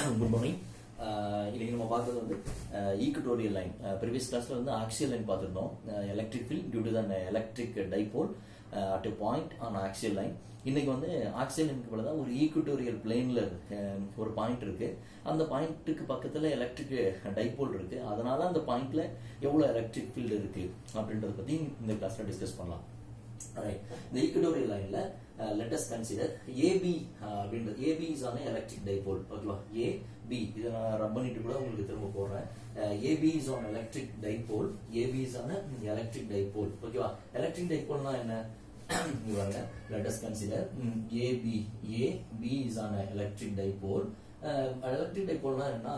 Good morning இன்னைக்கு நம்ம பார்த்தது வந்து ஈக்குட்டோரியல் லைன் ப்ரீவியஸ் கிளாஸ்ல வந்து ஆக்சியல் லைன் பார்த்துருந்தோம் electric field due to the electric dipole at a point on axial line இன்னைக்கு வந்து ஆக்சியல் லைனுக்கு பதிலாக ஒரு ஈக்குட்டோரியல் பிளேன்ல ஒரு பாயிண்ட் இருக்கு அந்த பாயிண்ட்டுக்கு பக்கத்துல எலக்ட்ரிக் டைபோல் இருக்கு அதனால அந்த பாயிண்ட்ல எவ்வளவு எலக்ட்ரிக் ஃபீல்டு இருக்கு அப்படின்றத பத்தி இந்த கிளாஸ்ல டிஸ்கஸ் பண்ணலாம் ரைட் இந்த ஈக்குட்டோரியல் லைன்ல லெட் அஸ் கன்சிடர் ஏபி அப்படின்றது AB is an electric dipole ஓகேவா ஏ பி இதை நான் ரப் பண்ணிட்டு கூட உங்களுக்கு திரும்ப போடுறேன் AB is an electric dipole AB is an electric dipole ஓகேவா எலக்ட்ரிக் டைபோல்னா என்ன இங்க பாருங்க let us consider mm, AB A B is on a electric dipole electric டைபோல்னா என்ன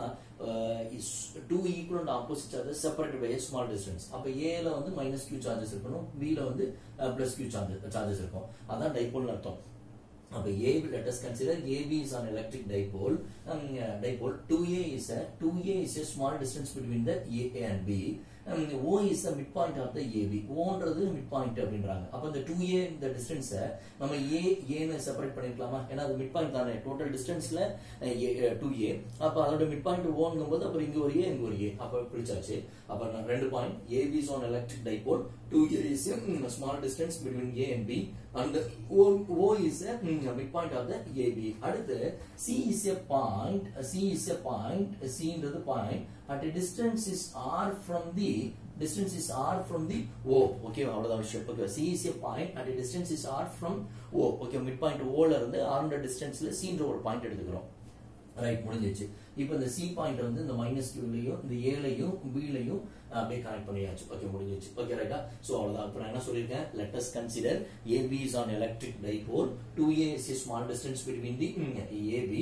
two equal and opposite charges separate by small distance அப்ப ஏல வந்து மைனஸ் கியூ சார்ஜஸ் இருக்கணும் பில வந்து பிளஸ் கியூ சார்ஜஸ் இருக்கும் அதான் டைபோல்னு அர்த்தம் அப்ப A let us consider AB is an electric dipole um, uh, dipole 2A is a 2A is a small distance between the A and B um, O is the midpoint of the AB Oன்றது midpoint அப்படின்றாங்க அப்ப இந்த 2A இந்த distance நம்ம A ஏன்னு separate பண்ணிருக்கலாமா ஏன்னா அது midpoint தானே total டிஸ்டன்ஸ்ல 2A அப்ப அதோட மிட்பாயிண்ட் ஓங்கும் போது அப்புறம் இங்க ஒரு A இங்க ஒரு A அப்ப பிரிச்சாச்சு அப்ப நான் ரெண்டு point AB is on electric dipole 2A is a small distance between A and B and O, O is a midpoint of the AB. அடுத்து C is a point, C is a point, C ன்றது point at a distance is R from the distance is R from the O. Okay, அவ்வளவுதான் விஷயம். Okay, C is a point at a distance is R from O. Okay, midpoint O ல இருந்து R ன்ற distanceல C ன்ற ஒரு point எடுத்துக்கிறோம். Right முடிஞ்சிச்சு இப்போ இந்த சி பாயிண்ட் வந்து இந்த மைனஸ் கியூலையும் இந்த ஏலையும் பிலையும் அப்படியே கனெக்ட் பண்ணியாச்சு ஓகே முடிஞ்சிச்சு ஓகே ரைட்டா ஸோ அவ்வளோதான் இப்போ நான் என்ன சொல்லியிருக்கேன் let us consider AB is an electric dipole two A is a small distance between the AB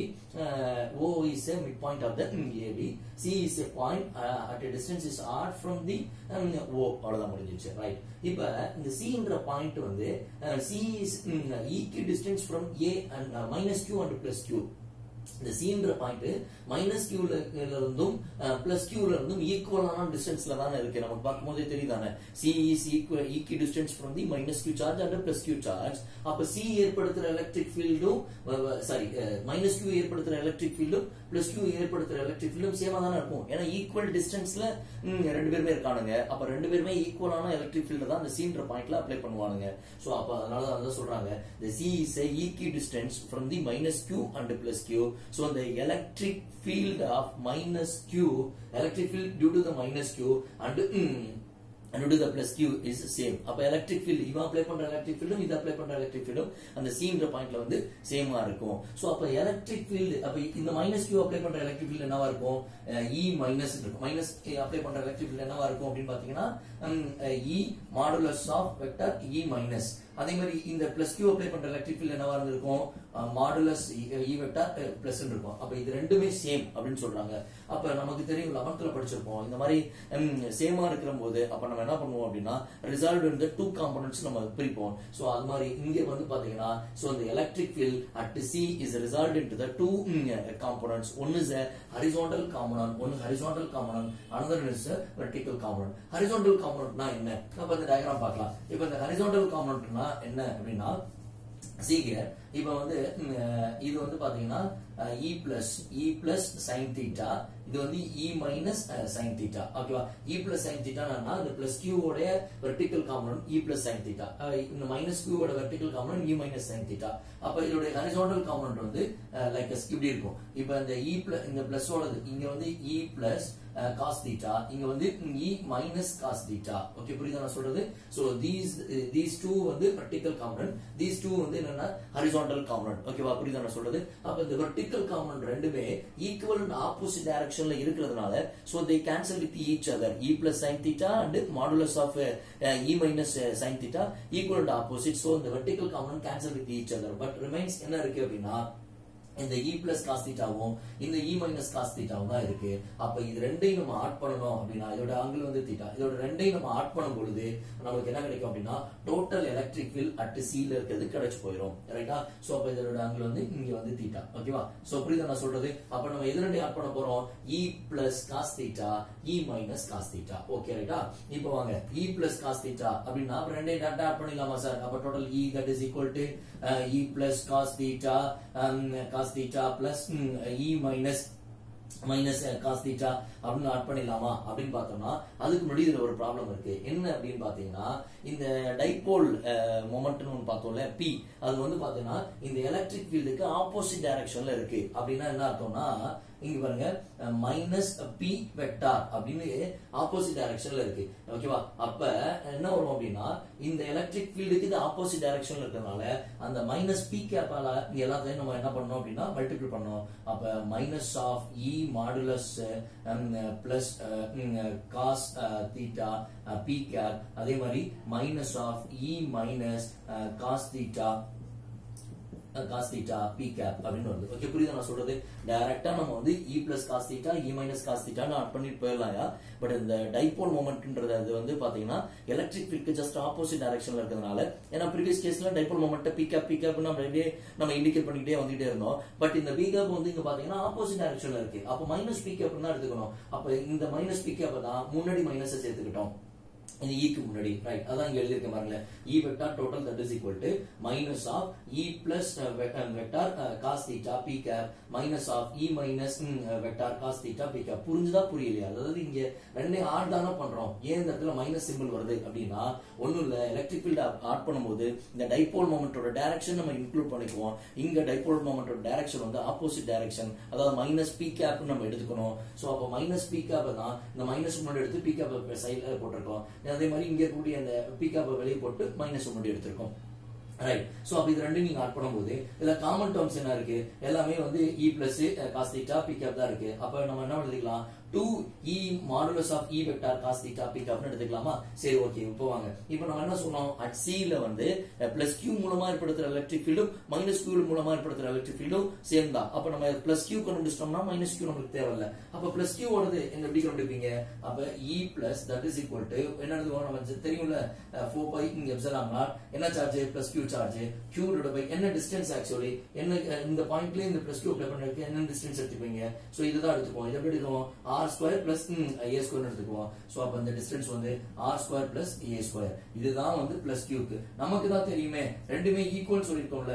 O is a mid point of the AB C is a point at a distance is R from the O அவ்வளோதான் முடிஞ்சிச்சு right இப்போ இந்த சின்ற point வந்து C is equidistance from A and minus Q and plus Q இந்த சீன்ற point minus கியூல இருந்தும் பிளஸ் கியூல இருந்தும் ஈக்குவலான டிஸ்டன்ஸ்ல தானே இருக்கு நமக்கு பார்க்கும்போதே தெரியுதானே C is equal equidistance from the minus Q charge and plus Q charge அப்ப சி ஏற்படுத்துற எலக்ட்ரிக் ஃபீல்டும் சாரி மைனஸ் கியூ ஏற்படுத்துற எலக்ட்ரிக் ஃபீல்டும் பிளஸ் கியூ ஏற்படுத்துற எலக்ட்ரிக் ஃபீல்டும் சேமா தானே இருக்கும் ஏன்னா ஈக்குவல் டிஸ்டன்ஸ்ல ரெண்டு பேருமே இருக்கானுங்க அப்ப ரெண்டு பேருமே ஈக்குவலான எலக்ட்ரிக் ஃபீல்டு தான் இந்த சீன்ற பாயிண்ட்ல அப்ளை பண்ணுவானுங்க சோ அப்ப அதனால தான் சொல்றாங்க the C is a equidistance from the minus Q and plus Q so the electric field of minus Q electric field due to the minus Q and mm, and due to the plus Q is same அப்ப electric field இவன் apply பண்ற electric ஃபீல்டும் இது apply பண்ற electric ஃபீல்டும் அந்த சீன்ற பாயிண்ட்ல வந்து சேமா இருக்கும் சோ அப்ப எலக்ட்ரிக் ஃபீல்டு அப்ப இந்த மைனஸ் கியூ அப்ளை பண்ற எலக்ட்ரிக் ஃபீல்டு என்னவா இருக்கும் இ மைனஸ் இருக்கும் மைனஸ் அப்ளை பண்ற எலக்ட்ரிக் ஃபீல்டு என்னவா இருக்கும் அப்படின்னு பாத்தீங்கன்னா E modulus of vector E minus அதே மாதிரி இந்த பிளஸ் கியூ அப்ளை பண்ற எலக்ட்ரிக் ஃபீல்டு என்னவா இருந்திருக்கும் மாடுலஸ் இ வெக்டர் பிளஸ் இருக்கும் அப்ப இது ரெண்டுமே சேம் அப்படின்னு சொல்றாங்க அப்ப நமக்கு தெரியும் லெவன்த்ல படிச்சிருப்போம் இந்த மாதிரி சேமா இருக்கிற போது அப்ப நம்ம என்ன பண்ணுவோம் அப்படின்னா ரிசல்ட் இந்த டூ காம்பனன்ட்ஸ் நம்ம பிரிப்போம் சோ அது மாதிரி இங்க வந்து பாத்தீங்கன்னா சோ இந்த electric field at C is result into the two components one is horizontal component one horizontal component another is vertical component ஹரிசாண்டல் காம்பனன்ட்னா என்ன அப்ப இந்த டயக்ராம் பார்க்கலாம் இப்ப இந்த ஹரிசாண்டல் காம்பனன்ட்னா என்ன அப்படின்னா சீக்கிரம் இப்ப வந்து இது வந்து பாத்தீங்கன்னா E plus E plus sine theta இது வந்து இ மைனஸ் சைன் தீட்டா ஓகேவா இ பிளஸ் சைன் தீட்டானா இந்த பிளஸ் கியூ உடைய vertical component e plus sine theta இந்த மைனஸ் கியூ ஓட vertical component e minus sine theta அப்ப இதோட ஹரிசாண்டல் காம்பனன்ட் வந்து லைக் இப்படி இருக்கும் இப்ப இந்த இ பிளஸ் இந்த பிளஸ் ஓடது இங்க வந்து இ பிளஸ் காஸ் தீட்டா இங்க வந்து e minus cos theta okay புரியுதா நான் சொல்றது சோ தீஸ் தீஸ் டூ வந்து வெர்டிகல் காம்பனன்ட் தீஸ் டூ வந்து என்னன்னா ஹரிசாண்டல் காம்பனன்ட் ஓகேவா புரியுதா நான் சொல்றது அப்ப இந்த வெர்டிகல் காம்பனன்ட் ரெண்டுமே ஈக்குவல் அண்ட் ஆப்போசிட் டைரக்ஷன்ல இருக்கிறதுனால so they cancel with each other e plus sine theta and modulus of e minus sine theta equal and opposite so இந்த vertical component cancel with each other but remains என்ன இருக்கு அப்படின்னா இந்த இ plus cos தீட்டாவும் இந்த இ minus cos தீட்டாவும் தான் இருக்கு அப்ப இது ரெண்டையும் நம்ம ஆட் பண்ணணும் அப்படின்னா இதோட ஆங்கிள் வந்து தீட்டா இதோட ரெண்டையும் நம்ம ஆட் பண்ணும் பொழுது நமக்கு என்ன கிடைக்கும் அப்படின்னா டோட்டல் எலக்ட்ரிக் ஃபீல்ட் அட் சில இருக்கிறது கிடைச்சு போயிடும் ரைட்டா சோ அப்ப இதோட ஆங்கிள் வந்து இங்க வந்து தீட்டா ஓகேவா சோ புரியுதா நான் சொல்றது அப்ப நம்ம எது ரெண்டையும் ஆட் பண்ண போறோம் e plus cos theta e minus cos theta okay ரைட்டா இப்போ வாங்க இ பிளஸ் காஸ் தீட்டா அப்படின்னா அப்ப ரெண்டையும் டேட்டா ஆட் பண்ணிடலாமா சார் அப்ப total e that is equal to e plus cos theta cos theta plus mm, e minus minus cos theta அப்படின்னு add பண்ணிடலாமா அப்படின்னு பார்த்தோம்னா அதுக்கு முன்னாடி இதுல ஒரு ப்ராப்ளம் இருக்கு என்ன அப்படின்னு பாத்தீங்கன்னா இந்த டைபோல் மொமெண்ட்னு ஒன்று பார்த்தோம்ல பி அது வந்து பாத்தீங்கன்னா இந்த எலக்ட்ரிக் ஃபீல்டுக்கு ஆப்போசிட் டைரக்ஷன்ல இருக்கு அப்படின்னா என்ன அர்த்தம்னா இங்க பாருங்க மைனஸ் பி வெக்டார் அப்படின்னு ஆப்போசிட் டைரக்ஷன்ல இருக்கு ஓகேவா அப்ப என்ன வரும் அப்படின்னா இந்த எலக்ட்ரிக் ஃபீல்டுக்கு இது ஆப்போசிட் டைரக்ஷன்ல இருக்கிறதுனால அந்த மைனஸ் பி கேப்பால இது எல்லாத்தையும் நம்ம என்ன பண்ணணும் அப்படின்னா மல்டிபிள் பண்ணணும் அப்ப minus of e modulus plus cos theta p cap அதே மாதிரி minus of e minus cos theta cos theta p cap அப்படின்னு வருது ஓகே புரியுதா நான் சொல்றது டைரக்டா நம்ம வந்து e plus cos theta e minus cos தீட்டான்னு ஆட் பண்ணிட்டு போயிடலாம்யா பட் இந்த டைபோல் மொமெண்ட்ன்றது அது வந்து பாத்தீங்கன்னா எலக்ட்ரிக் ஃபீல்டுக்கு ஜஸ்ட் ஆப்போசிட் டைரக்ஷன்ல இருக்கிறதுனால ஏன்னா ப்ரீவியஸ் கேஸ்ல dipole moment p cap p cap நம்ம அப்படியே நம்ம இண்டிகேட் பண்ணிக்கிட்டே வந்துட்டே இருந்தோம் பட் இந்த பி கேப் வந்து இங்க பாத்தீங்கன்னா ஆப்போசிட் டைரக்ஷன்ல இருக்கு அப்போ மைனஸ் பி கேப் தான் எடுத்துக்கணும் அப்ப இந்த மைனஸ் பி கேப் தான் முன்னாடி மைனஸ் சேர்த்துக்கிட்டோம் இது ஈக்கு முன்னாடி ரைட் அதான் இங்க எழுதிருக்க பாருங்களேன் e vector total that is equal to minus of e plus vector cos theta p cap minus of e minus vector cos theta p cap புரிஞ்சுதா புரியலையா அதாவது இங்க ரெண்டே ஆட் தானே பண்றோம் ஏன் இந்த இடத்துல மைனஸ் சிம்பிள் வருது அப்படின்னா ஒண்ணும் இல்ல எலக்ட்ரிக் ஃபீல்ட் ஆட் பண்ணும்போது இந்த டைபோல் மொமெண்டோட டைரக்ஷன் நம்ம இன்க்ளூட் பண்ணிக்குவோம் இங்க டைபோல் மொமெண்டோட டைரக்ஷன் வந்து ஆப்போசிட் டைரக்ஷன் அதாவது மைனஸ் பி கேப் நம்ம எடுத்துக்கணும் சோ அப்போ மைனஸ் பி கேப் தான் இந்த மைனஸ் முன்னாடி எடுத்து பி கேப் சைட்ல போட்டிருக்கோம் அதே மாதிரி இங்க இருக்கக்கூடிய அந்த பி கேப் வெளியே போட்டு மைனஸ் முன்னாடி எடுத்திருக்கோம் ரைட் சோ அப்ப இது ரெண்டும் நீங்க ஆட் பண்ணும்போது இதுல காமன் டேர்ம்ஸ் என்ன இருக்கு எல்லாமே வந்து e plus cos theta p cap தான் இருக்கு அப்ப நம்ம என்ன எழுதிக்கலாம் two e modulus of e vector cos theta p கேப்னு எடுத்துக்கலாமா சரி ஓகே இப்போ வாங்க இப்போ நம்ம என்ன சொன்னோம் அட் சில வந்து பிளஸ் கியூ மூலமா ஏற்படுத்துற எலக்ட்ரிக் ஃபீல்டும் மைனஸ் கியூ மூலமா ஏற்படுத்துற எலக்ட்ரிக் ஃபீல்டும் சேம் தான் அப்ப நம்ம பிளஸ் கியூ கண்டுபிடிச்சிட்டோம்னா மைனஸ் கியூ நமக்கு தேவையில்ல அப்ப பிளஸ் கியூ ஓடுது என்ன எப்படி கண்டுபிடிப்பீங்க அப்ப e plus that is equal to என்ன எழுதுவோம் நம்ம தெரியும்ல ஃபோர் பை இங்க எப்சலாங் நாட் என்ன charge plus Q charge q by என்ன டிஸ்டன்ஸ் ஆக்சுவலி என்ன இந்த பாயிண்ட்ல இந்த பிளஸ் கியூ அப்ளை பண்ணிருக்கு என்ன டிஸ்டன்ஸ் எடுத்துப்பீங்க சோ இதுதான் எடுத்துப்போம் இது எப்படி எடுத்துப்போம் r square plus a square எடுத்துக்குவோம் சோ அப்ப இந்த டிஸ்டன்ஸ் வந்து r square plus a square இதுதான் வந்து பிளஸ் கியூக்கு நமக்கு தான் தெரியுமே ரெண்டுமே ஈக்குவல் சொல்லிருக்கோம்ல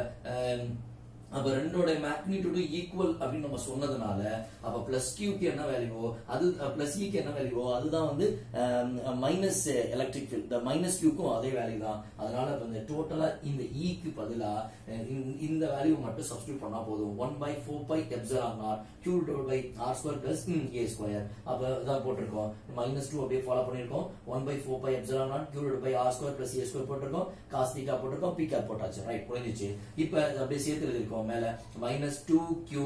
அப்ப ரெண்டோட மேக்னிடியூடு ஈக்குவல் அப்படின்னு நம்ம சொன்னதுனால அப்ப பிளஸ் கியூக்கு என்ன வேல்யூவோ அது பிளஸ் இக்கு என்ன வேல்யூவோ அதுதான் வந்து மைனஸ் எலக்ட்ரிக் ஃபீல்ட் இந்த மைனஸ் கியூக்கும் அதே வேல்யூ தான் அதனால இப்ப இந்த டோட்டலா இந்த ஈக்கு பதிலா இந்த வேல்யூ மட்டும் சப்ஸ்டியூட் பண்ணா போதும் one by four pi epsilon r q whole by r square plus a square அப்ப இதான் போட்டிருக்கோம் மைனஸ் டூ அப்படியே ஃபாலோ பண்ணிருக்கோம் one by four pi epsilon r q whole by r square plus a square போட்டிருக்கோம் cos theta போட்டிருக்கோம் p cap போட்டாச்சு right புரிஞ்சிச்சு இப்ப அப்படியே சேர்த்து எழுதிருக்கோம் மேல minus two q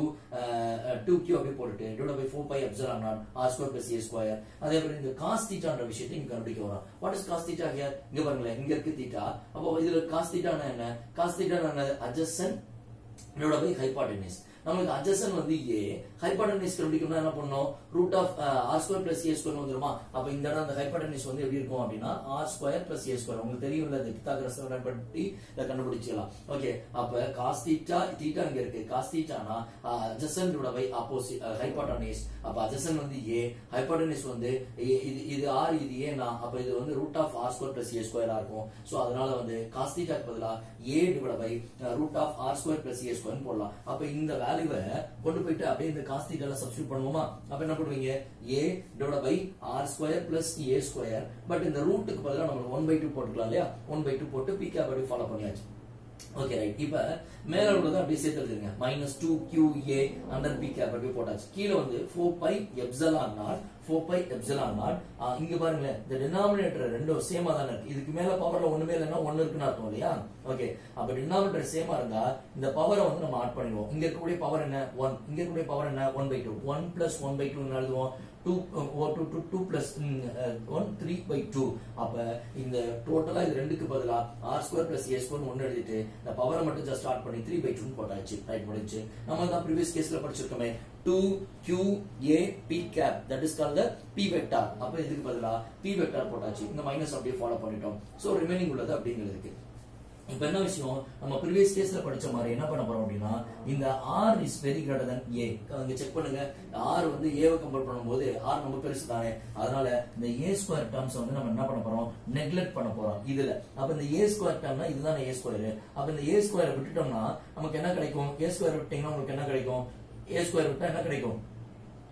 two q அப்படியே போட்டுட்டு divide by four pi epsilon naught r square plus a square அதே மாதிரி இந்த காஸ் தீட்டான்ற விஷயத்தை இங்க கண்டுபிடிக்க வரோம் what is cos theta here இங்க பாருங்களேன் இங்க இருக்கு தீட்டா அப்போ இதுல காஸ் தீட்டானா என்ன காஸ் தீட்டானா அட்ஜஸ்டன் டிவைட் பை ஹைபாட்டனிஸ் நமக்கு அட்ஜசன் வந்து ஏ ஹைபாட்டனிஸ் கண்டுபிடிக்கணும்னா என்ன பண்ணணும் root of r square plus a square வந்துருமா அப்ப இந்த இடம் அந்த ஹைபாட்டனிஸ் வந்து எப்படி இருக்கும் அப்படின்னா r square plus a square உங்களுக்கு தெரியும்ல இந்த பித்தாகரஸ் பயன்படுத்தி இதை கண்டுபிடிச்சிடலாம் ஓகே அப்ப காஸ் தீட்டா தீட்டா இங்க இருக்கு காஸ் தீட்டானா அட்ஜசன் பை ஆப்போசிட் ஹைபாட்டனிஸ் அப்ப அட்ஜசன் வந்து ஏ ஹைபாட்டனிஸ் வந்து இது இது ஆர் இது ஏனா அப்ப இது வந்து root of r square plus a ஸ்கொயரா இருக்கும் சோ அதனால வந்து காஸ் தீட்டாக்கு பதிலா a divide by root of r square plus a square போடலாம் அப்ப இந்த வேல்யூவை கொண்டு போயிட்டு அப்படியே இந்த காஸ் தீட்டால சப்ஸ்டியூட் பண்ணுவோமா அப்ப என்ன பண்ணுவீங்க a divide by r square plus a square but இந்த ரூட்டுக்கு பதிலா நம்ம ஒன் பை டூ போட்டுக்கலாம் இல்லையா ஒன் பை டூ போட்டு பி கேப் அப்படி ஃபாலோ பண்ணியாச்சு ஓகே ரைட் இப்ப மேல உள்ளது அப்படியே சேர்த்து எழுதுங்க minus two q a under p cap அப்படியே போட்டாச்சு கீழே வந்து four pi epsilon naught four pi epsilon naught இங்க பாருங்களேன் இந்த டினாமினேட்டர் ரெண்டும் சேமா தானே இருக்கு இதுக்கு மேல பவர்ல ஒண்ணுமே இல்லைன்னா ஒண்ணு இருக்குன்னு அர்த்தம் இல்லையா ஓகே அப்ப டினாமினேட்டர் சேமா இருந்தா இந்த பவரை வந்து நம்ம ஆட் பண்ணிடுவோம் இங்க இருக்கக்கூடிய பவர் என்ன ஒன் இங்க இருக்கக்கூடிய பவர் என்ன one by two one plus one by two எழுதுவோம் two two two two plus one three by two அப்ப இந்த டோட்டலா இது ரெண்டுக்கு பதிலா r square plus a square ஒன்னு எழுதிட்டு இந்த பவரை மட்டும் ஜஸ்ட் ஸ்டார்ட் பண்ணி த்ரீ பை டூ போட்டாச்சு ரைட் முடிஞ்சு நம்ம தான் ப்ரீவியஸ் கேஸ்ல படிச்சிருக்கோமே two q a p cap that is call the p vector அப்ப இதுக்கு பதிலா பி வெக்டார் போட்டாச்சு இந்த மைனஸ் அப்படியே ஃபாலோ பண்ணிட்டோம் சோ ரிமைனிங் உள்ளது அப்படிங்கிறதுக்கு இப்ப என்ன விஷயம் நம்ம ப்ரீவியஸ் கேஸ்ல படிச்ச மாதிரி என்ன பண்ண போறோம் அப்படின்னா இந்த r is very greater than a இங்க செக் பண்ணுங்க ஆர் வந்து ஏவை கம்பேர் பண்ணும்போது ஆர் நம்ம பெருசு தானே அதனால இந்த ஏ ஸ்கொயர் டேர்ம்ஸ் வந்து நம்ம என்ன பண்ண போறோம் நெக்லெக்ட் பண்ண போறோம் இதுல அப்ப இந்த ஏ ஸ்கொயர் டேர்ம்னா இதுதான் ஏ ஸ்கொயர் அப்ப இந்த ஏ ஸ்கொயர் விட்டுட்டோம்னா நமக்கு என்ன கிடைக்கும் ஏ ஸ்கொயர் விட்டீங்கன்னா உங்களுக்கு என்ன கிடைக்கும் ஏ ஸ்கொயர் விட்டா என்ன கிடைக்கும்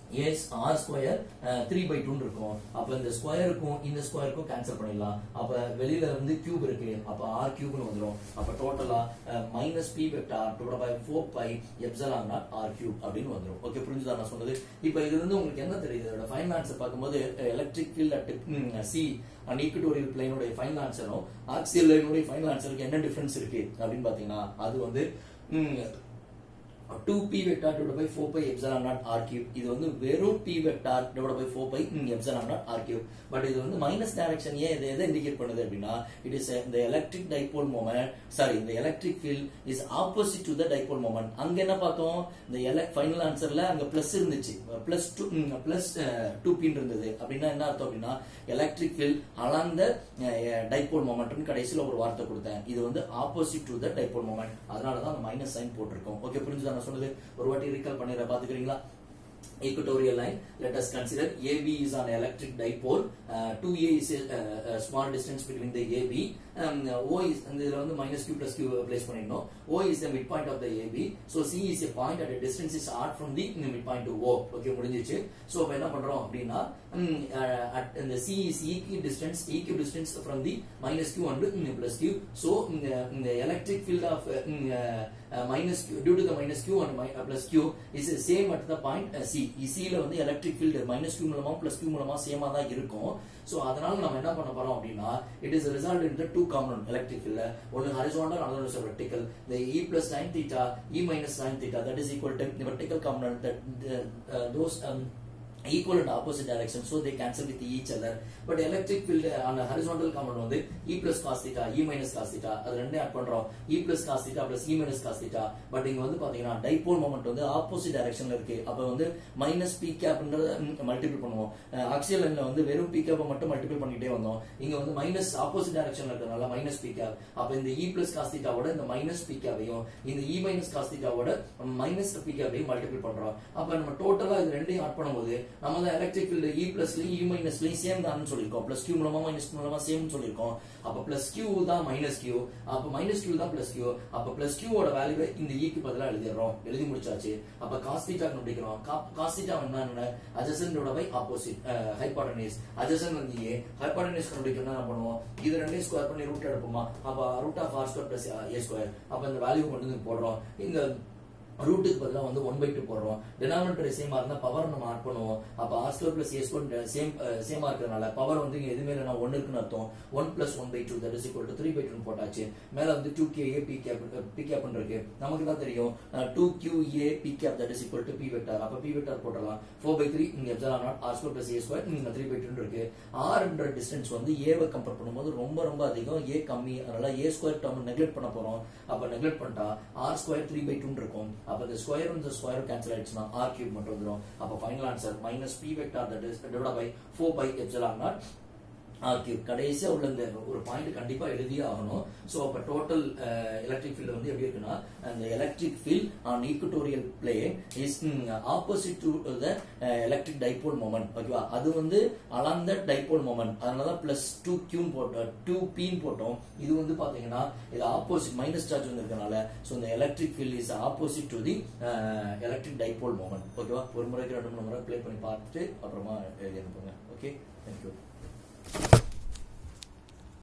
s r square three by டூன்னு இருக்கும் அப்ப இந்த ஸ்கொயருக்கும் இந்த ஸ்கொயருக்கும் கேன்சல் பண்ணிடலாம் அப்ப வெளியில வந்து கியூப் இருக்கு அப்ப ஆர் கியூப்னு வந்துடும் அப்ப டோட்டலா minus p vector divide by four pi epsilon naught r cube அப்படின்னு வந்துடும் ஓகே புரிஞ்சுதா நான் சொன்னது இப்ப இது வந்து உங்களுக்கு என்ன தெரியுது இதோட ஃபைனல் ஆன்சர் பார்க்கும்போது electric field at c and equatorial பிளேனுடைய ஃபைனல் ஆன்சரும் ஆக்சியல் லைனுடைய ஃபைனல் ஆன்சருக்கு என்ன டிஃபரன்ஸ் இருக்கு அப்படின்னு பாத்தீங்கன்னா அது வந்து two p vector divide by four pi epsilon naught r cube இது வந்து வெறும் p vector divide by four pi epsilon naught r cube but இது வந்து மைனஸ் டைரக்ஷன் ஏன் இதை எதை இண்டிகேட் பண்ணுது அப்படின்னா இட் இஸ் இந்த எலக்ட்ரிக் டைபோல் மொமெண்ட் சாரி இந்த electric field is opposite to the dipole moment அங்க என்ன பார்த்தோம் இந்த ஃபைனல் ஆன்சர்ல அங்க பிளஸ் இருந்துச்சு பிளஸ் டூ பிளஸ் டூ பின் இருந்தது அப்படின்னா என்ன அர்த்தம் அப்படின்னா எலக்ட்ரிக் ஃபீல்ட் அளந்த டைபோல் மொமெண்ட்னு கடைசியில் ஒரு வார்த்தை கொடுத்தேன் இது வந்து opposite to the dipole moment அதனால தான் அந்த மைனஸ் சைன் போட்டிருக்கோம் ஓகே புரிஞ்சுதா நான் சொன்னது ஒரு வாட்டி ரீகால் பண்ணிடுற பாத்துக்கிறீங்களா equatorial line let us consider AB is an electric dipole uh, 2A is a, uh, a small distance between the AB um, O is and இதுல வந்து minus Q plus Q place பண்ணிடணும் O is the midpoint of the AB so C is a point at a distance is r from the midpoint to O okay முடிஞ்சிச்சு so இப்ப என்ன பண்றோம் அப்படின்னா um, uh, at and the C is equidistance equidistance from the minus Q and um, plus Q so um, the, um, the electric field of uh, um, uh, uh, minus Q due to the minus Q and mi- uh, plus Q is the same at the point uh, C இசியில வந்து electric field minus q மூலமா plus q மூலமா சேமா தான் இருக்கும் so அதனால நம்ம என்ன பண்ண போறோம் அப்படின்னா it is result in two component electric ஃபீல்ட்ல ஒன்னு horizontal another is vertical the e plus sin theta e minus sin theta that is equal to the vertical component that the, uh, those um, equal and opposite direction so they cancel with each other but electric field on a horizontal component வந்து e plus cos theta e minus cos theta அது ரெண்டையும் add பண்றோம் e plus cos theta plus e minus cos theta but இங்க வந்து பாத்தீங்கன்னா dipole moment வந்து opposite டைரக்ஷன்ல இருக்கு அப்ப வந்து மைனஸ் பி கேப்ன்றத மல்டிபிள் பண்ணுவோம் ஆக்சியல் லைன்ல வந்து வெறும் பி கேப் மட்டும் மல்டிபிள் பண்ணிட்டே வந்தோம் இங்க வந்து மைனஸ் ஆப்போசிட் டைரக்ஷன்ல இருக்கறனால மைனஸ் பி கேப் அப்ப இந்த e plus cos theta வோட இந்த மைனஸ் பி கேப்பையும் இந்த e minus cos theta வோட மைனஸ் பி கேப்பையும் மல்டிபிள் பண்றோம் அப்ப நம்ம டோட்டலா இது ரெண்டையும் ஆட் பண்ணும்போது நம்ம தான் எலக்ட்ரிக் ஃபீல்டு இ பிளஸ்லயும் இ மைனஸ்லயும் சேம் தான் சொல்லியிருக்கோம் பிளஸ் கியூ மூலமா மைனஸ் மூலமா சேம் சொல்லியிருக்கோம் அப்ப பிளஸ் கியூ தான் மைனஸ் கியூ அப்ப மைனஸ் கியூ தான் பிளஸ் கியூ அப்ப பிளஸ் கியூவோட வேல்யூ இந்த ஈக்கு பதிலா எழுதிடுறோம் எழுதி முடிச்சாச்சு அப்ப காஸ் தீட்டா கண்டுபிடிக்கிறோம் காஸ் தீட்டா என்ன அஜசனோட பை ஆப்போசிட் ஹைபாட்டனிஸ் அஜசன் வந்து ஏ ஹைபாட்டனிஸ் கண்டுபிடிக்கணும்னா என்ன பண்ணுவோம் இது ரெண்டையும் ஸ்கொயர் பண்ணி ரூட் எடுப்போமா அப்ப root of r square plus a square அப்ப இந்த வேல்யூ கொண்டு வந்து போடுறோம் இந்த ரூட்டுக்கு பதிலாக வந்து ஒன் பை டூ போடுறோம் டினாமினேட்டர் சேமா இருந்தா பவர் நம்ம ஆட் பண்ணுவோம் அப்ப r square plus a square same சேமா இருக்கிறதுனால பவர் வந்து இங்க எதுவுமே இல்லைனா ஒன்னு இருக்குன்னு அர்த்தம் one plus one by two that is equal to three by two போட்டாச்சு மேல வந்து two k a p cap p cap இருக்கு நமக்கு தான் தெரியும் two q a p cap that is equal to p vector அப்ப பி வெக்டார் போட்டலாம் four pi three இங்க epsilon naught r square plus a square இங்க த்ரீ பை டூ இருக்கு ஆர்ன்ற டிஸ்டன்ஸ் வந்து ஏவை கம்பேர் பண்ணும்போது ரொம்ப ரொம்ப அதிகம் ஏ கம்மி அதனால ஏ ஸ்கொயர் டேர்ம் நெக்லெக்ட் பண்ண போறோம் அப்ப நெக்லெக்ட் பண்ணிட்டா r square three by two இருக்கும் அப்ப இந்த ஸ்கொயர் இந்த ஸ்கொயர் கேன்சல் ஆயிடுச்சுன்னா ஆர் கியூப் மட்டும் வந்துடும் அப்ப final answer minus p vector that is divide by four pi epsilon naught r cube கடைசியா உள்ள இந்த ஒரு பாயிண்ட் கண்டிப்பா எழுதியே ஆகணும் சோ அப்ப டோட்டல் எலக்ட்ரிக் ஃபீல்ட் வந்து எப்படி இருக்குன்னா அந்த electric field on equatorial plane is opposite to the electric dipole moment ஓகேவா அது வந்து அளந்த டைபோல் மொமெண்ட் அதனாலதான் பிளஸ் டூ கியூன் போட்டோம் டூ பீன் போட்டோம் இது வந்து பாத்தீங்கன்னா இது ஆப்போசிட் மைனஸ் சார்ஜ் வந்து இருக்கனால சோ இந்த electric field is opposite to the electric dipole moment ஓகேவா ஒரு முறைக்கு ரெண்டு மூணு முறை ப்ளே பண்ணி பார்த்துட்டு அப்புறமா எழுதி அனுப்புங்க ஓகே தேங்க்யூ